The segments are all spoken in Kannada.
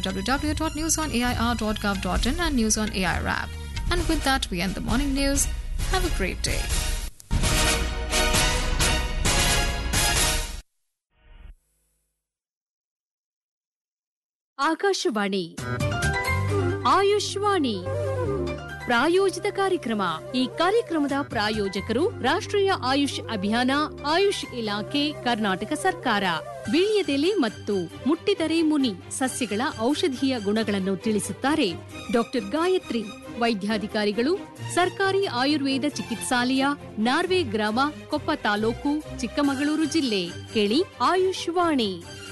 www.newsonair.gov.in and News on AIR app. And with that, we end the morning news. Have a great day. Akashvani ಆಯುಷ್ವಾಣಿ ಪ್ರಾಯೋಜಿತ ಕಾರ್ಯಕ್ರಮ ಈ ಕಾರ್ಯಕ್ರಮದ ಪ್ರಾಯೋಜಕರು ರಾಷ್ಟ್ರೀಯ ಆಯುಷ್ ಅಭಿಯಾನ ಆಯುಷ್ ಇಲಾಖೆ ಕರ್ನಾಟಕ ಸರ್ಕಾರ ವೀಳ್ಯದೆಲೆ ಮತ್ತು ಮುಟ್ಟಿದರೆ ಮುನಿ ಸಸ್ಯಗಳ ಔಷಧೀಯ ಗುಣಗಳನ್ನು ತಿಳಿಸುತ್ತಾರೆ ಡಾಕ್ಟರ್ ಗಾಯತ್ರಿ ವೈದ್ಯಾಧಿಕಾರಿಗಳು ಸರ್ಕಾರಿ ಆಯುರ್ವೇದ ಚಿಕಿತ್ಸಾಲಯ ನಾರ್ವೆ ಗ್ರಾಮ ಕೊಪ್ಪ ತಾಲೂಕು ಚಿಕ್ಕಮಗಳೂರು ಜಿಲ್ಲೆ ಕೇಳಿ ಆಯುಷ್ವಾಣಿ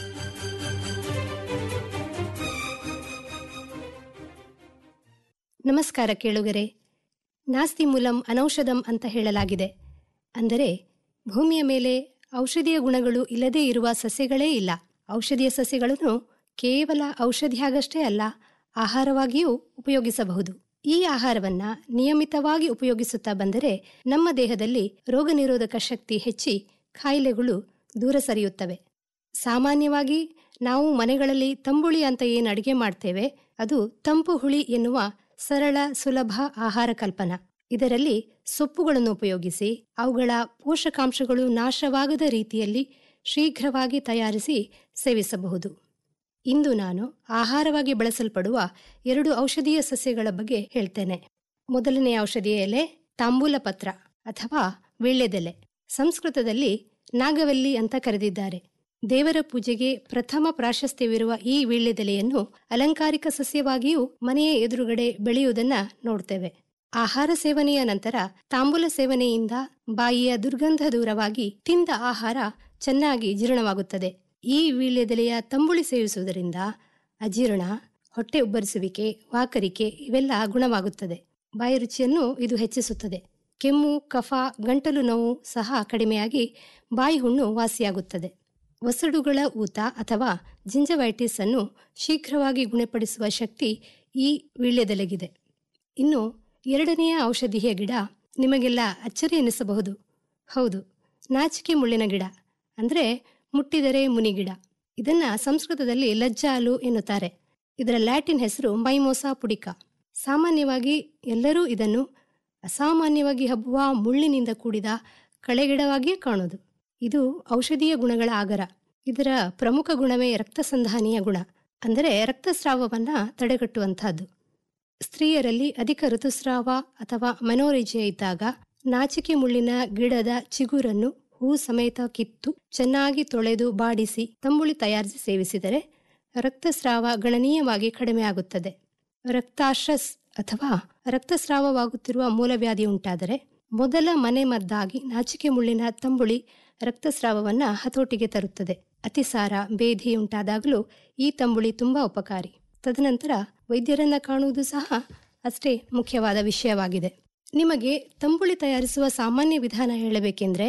ನಮಸ್ಕಾರ ಕೇಳುಗರೆ ನಾಸ್ತಿ ಮೂಲಂ ಅನೌಷಧಂ ಅಂತ ಹೇಳಲಾಗಿದೆ ಅಂದರೆ ಭೂಮಿಯ ಮೇಲೆ ಔಷಧೀಯ ಗುಣಗಳು ಇಲ್ಲದೇ ಇರುವ ಸಸ್ಯಗಳೇ ಇಲ್ಲ ಔಷಧೀಯ ಸಸ್ಯಗಳನ್ನು ಕೇವಲ ಔಷಧಿಯಾಗಷ್ಟೇ ಅಲ್ಲ ಆಹಾರವಾಗಿಯೂ ಉಪಯೋಗಿಸಬಹುದು ಈ ಆಹಾರವನ್ನ ನಿಯಮಿತವಾಗಿ ಉಪಯೋಗಿಸುತ್ತಾ ಬಂದರೆ ನಮ್ಮ ದೇಹದಲ್ಲಿ ರೋಗ ನಿರೋಧಕ ಶಕ್ತಿ ಹೆಚ್ಚಿ ಕಾಯಿಲೆಗಳು ದೂರ ಸರಿಯುತ್ತವೆ ಸಾಮಾನ್ಯವಾಗಿ ನಾವು ಮನೆಗಳಲ್ಲಿ ತಂಬುಳಿ ಅಂತ ಏನು ಅಡಿಗೆ ಮಾಡ್ತೇವೆ ಅದು ತಂಪು ಹುಳಿ ಎನ್ನುವ ಸರಳ ಸುಲಭ ಆಹಾರ ಕಲ್ಪನಾ ಇದರಲ್ಲಿ ಸೊಪ್ಪುಗಳನ್ನು ಉಪಯೋಗಿಸಿ ಅವುಗಳ ಪೋಷಕಾಂಶಗಳು ನಾಶವಾಗದ ರೀತಿಯಲ್ಲಿ ಶೀಘ್ರವಾಗಿ ತಯಾರಿಸಿ ಸೇವಿಸಬಹುದು ಇಂದು ನಾನು ಆಹಾರವಾಗಿ ಬಳಸಲ್ಪಡುವ ಎರಡು ಔಷಧೀಯ ಸಸ್ಯಗಳ ಬಗ್ಗೆ ಹೇಳ್ತೇನೆ ಮೊದಲನೆಯ ಔಷಧಿಯ ಎಲೆ ತಾಂಬೂಲ ಪತ್ರ ಅಥವಾ ವೀಳ್ಯದೆಲೆ ಸಂಸ್ಕೃತದಲ್ಲಿ ನಾಗವಲ್ಲಿ ಅಂತ ಕರೆದಿದ್ದಾರೆ ದೇವರ ಪೂಜೆಗೆ ಪ್ರಥಮ ಪ್ರಾಶಸ್ತ್ಯವಿರುವ ಈ ವೀಳ್ಯದೆಲೆಯನ್ನು ಅಲಂಕಾರಿಕ ಸಸ್ಯವಾಗಿಯೂ ಮನೆಯ ಎದುರುಗಡೆ ಬೆಳೆಯುವುದನ್ನ ನೋಡ್ತೇವೆ ಆಹಾರ ಸೇವನೆಯ ನಂತರ ತಾಂಬೂಲ ಸೇವನೆಯಿಂದ ಬಾಯಿಯ ದುರ್ಗಂಧ ದೂರವಾಗಿ ತಿಂದ ಆಹಾರ ಚೆನ್ನಾಗಿ ಜೀರ್ಣವಾಗುತ್ತದೆ ಈ ವೀಳ್ಯದೆಲೆಯ ತಂಬುಳಿ ಸೇವಿಸುವುದರಿಂದ ಅಜೀರ್ಣ ಹೊಟ್ಟೆ ಉಬ್ಬರಿಸುವಿಕೆ ವಾಕರಿಕೆ ಇವೆಲ್ಲ ಗುಣವಾಗುತ್ತದೆ ಬಾಯಿ ರುಚಿಯನ್ನು ಇದು ಹೆಚ್ಚಿಸುತ್ತದೆ ಕೆಮ್ಮು ಕಫ ಗಂಟಲು ನೋವು ಸಹ ಕಡಿಮೆಯಾಗಿ ಬಾಯಿ ಹುಣ್ಣು ವಾಸಿಯಾಗುತ್ತದೆ ವಸಡುಗಳ ಊತ ಅಥವಾ ಜಿಂಜವೈಟಿಸ್ ಅನ್ನು ಶೀಘ್ರವಾಗಿ ಗುಣಪಡಿಸುವ ಶಕ್ತಿ ಈ ವೀಳ್ಯದೆಲೆಗಿದೆ ಇನ್ನು ಎರಡನೆಯ ಔಷಧೀಯ ಗಿಡ ನಿಮಗೆಲ್ಲ ಅಚ್ಚರಿ ಎನಿಸಬಹುದು ಹೌದು ನಾಚಿಕೆ ಮುಳ್ಳಿನ ಗಿಡ ಅಂದರೆ ಮುಟ್ಟಿದರೆ ಮುನಿ ಗಿಡ ಇದನ್ನ ಸಂಸ್ಕೃತದಲ್ಲಿ ಲಜ್ಜಾಲು ಎನ್ನುತ್ತಾರೆ ಇದರ ಲ್ಯಾಟಿನ್ ಹೆಸರು ಮೈಮೋಸಾ ಪುಡಿಕ ಸಾಮಾನ್ಯವಾಗಿ ಎಲ್ಲರೂ ಇದನ್ನು ಅಸಾಮಾನ್ಯವಾಗಿ ಹಬ್ಬುವ ಮುಳ್ಳಿನಿಂದ ಕೂಡಿದ ಕಳೆಗಿಡವಾಗಿಯೇ ಕಾಣುವುದು ಇದು ಔಷಧೀಯ ಗುಣಗಳ ಆಗರ ಇದರ ಪ್ರಮುಖ ಗುಣವೇ ರಕ್ತಸಂಧಾನೀಯ ಗುಣ ಅಂದರೆ ರಕ್ತಸ್ರಾವವನ್ನ ತಡೆಗಟ್ಟುವಂತಹದ್ದು ಸ್ತ್ರೀಯರಲ್ಲಿ ಅಧಿಕ ಋತುಸ್ರಾವ ಅಥವಾ ಮನೋರೇಜಿಯ ಇದ್ದಾಗ ನಾಚಿಕೆ ಮುಳ್ಳಿನ ಗಿಡದ ಚಿಗುರನ್ನು ಹೂ ಸಮೇತ ಕಿತ್ತು ಚೆನ್ನಾಗಿ ತೊಳೆದು ಬಾಡಿಸಿ ತಂಬುಳಿ ತಯಾರಿಸಿ ಸೇವಿಸಿದರೆ ರಕ್ತಸ್ರಾವ ಗಣನೀಯವಾಗಿ ಕಡಿಮೆಯಾಗುತ್ತದೆ ರಕ್ತಾಶಸ್ ಅಥವಾ ರಕ್ತಸ್ರಾವವಾಗುತ್ತಿರುವ ಮೂಲವ್ಯಾಧಿ ಉಂಟಾದರೆ ಮೊದಲ ಮನೆ ಮದ್ದಾಗಿ ನಾಚಿಕೆ ಮುಳ್ಳಿನ ತಂಬುಳಿ ರಕ್ತಸ್ರಾವವನ್ನ ಹತೋಟಿಗೆ ತರುತ್ತದೆ ಅತಿಸಾರ ಬೇಧಿ ಉಂಟಾದಾಗಲೂ ಈ ತಂಬುಳಿ ತುಂಬಾ ಉಪಕಾರಿ ತದನಂತರ ವೈದ್ಯರನ್ನ ಕಾಣುವುದು ಸಹ ಅಷ್ಟೇ ಮುಖ್ಯವಾದ ವಿಷಯವಾಗಿದೆ ನಿಮಗೆ ತಂಬುಳಿ ತಯಾರಿಸುವ ಸಾಮಾನ್ಯ ವಿಧಾನ ಹೇಳಬೇಕೆಂದ್ರೆ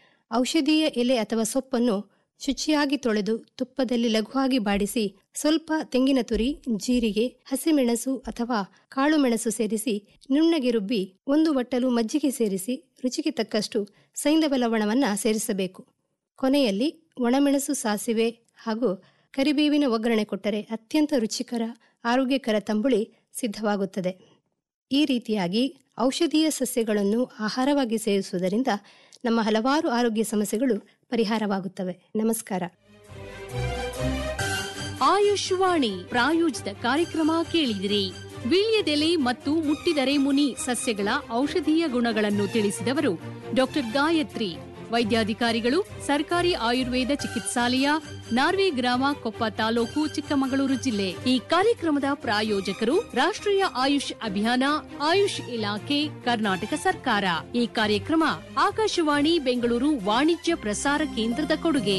ಔಷಧೀಯ ಎಲೆ ಅಥವಾ ಸೊಪ್ಪನ್ನು ಶುಚಿಯಾಗಿ ತೊಳೆದು ತುಪ್ಪದಲ್ಲಿ ಲಘುವಾಗಿ ಬಾಡಿಸಿ ಸ್ವಲ್ಪ ತೆಂಗಿನ ತುರಿ ಜೀರಿಗೆ ಹಸಿಮೆಣಸು ಅಥವಾ ಕಾಳು ಮೆಣಸು ಸೇರಿಸಿ ನುಣ್ಣಗೆ ರುಬ್ಬಿ ಒಂದು ಬಟ್ಟಲು ಮಜ್ಜಿಗೆ ಸೇರಿಸಿ ರುಚಿಗೆ ತಕ್ಕಷ್ಟು ಸೈಂಧವ ಲವಣವನ್ನ ಸೇರಿಸಬೇಕು ಕೊನೆಯಲ್ಲಿ ಒಣಮೆಣಸು ಸಾಸಿವೆ ಹಾಗೂ ಕರಿಬೇವಿನ ಒಗ್ಗರಣೆ ಕೊಟ್ಟರೆ ಅತ್ಯಂತ ರುಚಿಕರ ಆರೋಗ್ಯಕರ ತಂಬುಳಿ ಸಿದ್ಧವಾಗುತ್ತದೆ ಈ ರೀತಿಯಾಗಿ ಔಷಧೀಯ ಸಸ್ಯಗಳನ್ನು ಆಹಾರವಾಗಿ ಸೇವಿಸುವುದರಿಂದ ನಮ್ಮ ಹಲವಾರು ಆರೋಗ್ಯ ಸಮಸ್ಯೆಗಳು ಪರಿಹಾರವಾಗುತ್ತವೆ ನಮಸ್ಕಾರ ಆಯುಷ್ವಾಣಿ ಪ್ರಾಯೋಜಿತ ಕಾರ್ಯಕ್ರಮ ಕೇಳಿದಿರಿ ವೀಳ್ಯದೆಲೆ ಮತ್ತು ಮುಟ್ಟಿದರೆ ಮುನಿ ಸಸ್ಯಗಳ ಔಷಧೀಯ ಗುಣಗಳನ್ನು ತಿಳಿಸಿದವರು ಡಾಕ್ಟರ್ ಗಾಯತ್ರಿ ವೈದ್ಯಾಧಿಕಾರಿಗಳು ಸರ್ಕಾರಿ ಆಯುರ್ವೇದ ಚಿಕಿತ್ಸಾಲಯ ನಾರ್ವೆ ಗ್ರಾಮ ಕೊಪ್ಪ ತಾಲೂಕು ಚಿಕ್ಕಮಗಳೂರು ಜಿಲ್ಲೆ ಈ ಕಾರ್ಯಕ್ರಮದ ಪ್ರಾಯೋಜಕರು ರಾಷ್ಟ್ರೀಯ ಆಯುಷ್ ಅಭಿಯಾನ ಆಯುಷ್ ಇಲಾಖೆ ಕರ್ನಾಟಕ ಸರ್ಕಾರ ಈ ಕಾರ್ಯಕ್ರಮ ಆಕಾಶವಾಣಿ ಬೆಂಗಳೂರು ವಾಣಿಜ್ಯ ಪ್ರಸಾರ ಕೇಂದ್ರದ ಕೊಡುಗೆ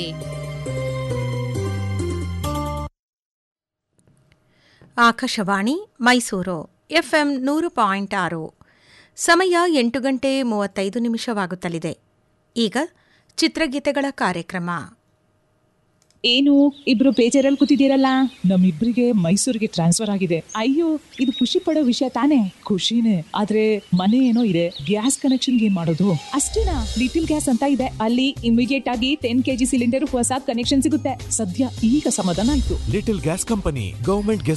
ಆಕಾಶವಾಣಿ ಮೈಸೂರು ಎಫ್ಎಂ ನೂರು ಪಾಯಿಂಟ್ ಆರು ಸಮಯ ಎಂಟು ಗಂಟೆ ಮೂವತ್ತೈದು ನಿಮಿಷವಾಗುತ್ತಲಿದೆ ಈಗ ಚಿತ್ರಗೀತೆಗಳ ಕಾರ್ಯಕ್ರಮ ಏನು ಇಬ್ರು ಬೇಜಾರಲ್ಲಿ ಕೂತಿದ್ದೀರಲ್ಲ ನಮ್ಮಿಬ್ರಿಗೆ ಮೈಸೂರಿಗೆ ಟ್ರಾನ್ಸ್ಫರ್ ಆಗಿದೆ ಅಯ್ಯೋ ಇದು ಖುಷಿ ಪಡೋ ವಿಷಯ ತಾನೇ ಖುಷಿನೇ ಆದ್ರೆ ಮನೆ ಏನೋ ಇದೆ ಗ್ಯಾಸ್ ಕನೆಕ್ಷನ್ ಏನ್ ಮಾಡೋದು ಅಷ್ಟೇನಾ ಲಿಟಿಲ್ ಗ್ಯಾಸ್ ಅಂತ ಇದೆ ಅಲ್ಲಿ ಇಮಿಡಿಯೇಟ್ ಆಗಿ ಟೆನ್ ಕೆಜಿ ಸಿಲಿಂಡರ್ ಹೊಸ ಕನೆಕ್ಷನ್ ಸಿಗುತ್ತೆ ಸದ್ಯ ಈಗ ಸಮಾಧಾನ ಆಯ್ತು ಲಿಟಲ್ ಗ್ಯಾಸ್ ಕಂಪನಿ ಗವರ್ಮೆಂಟ್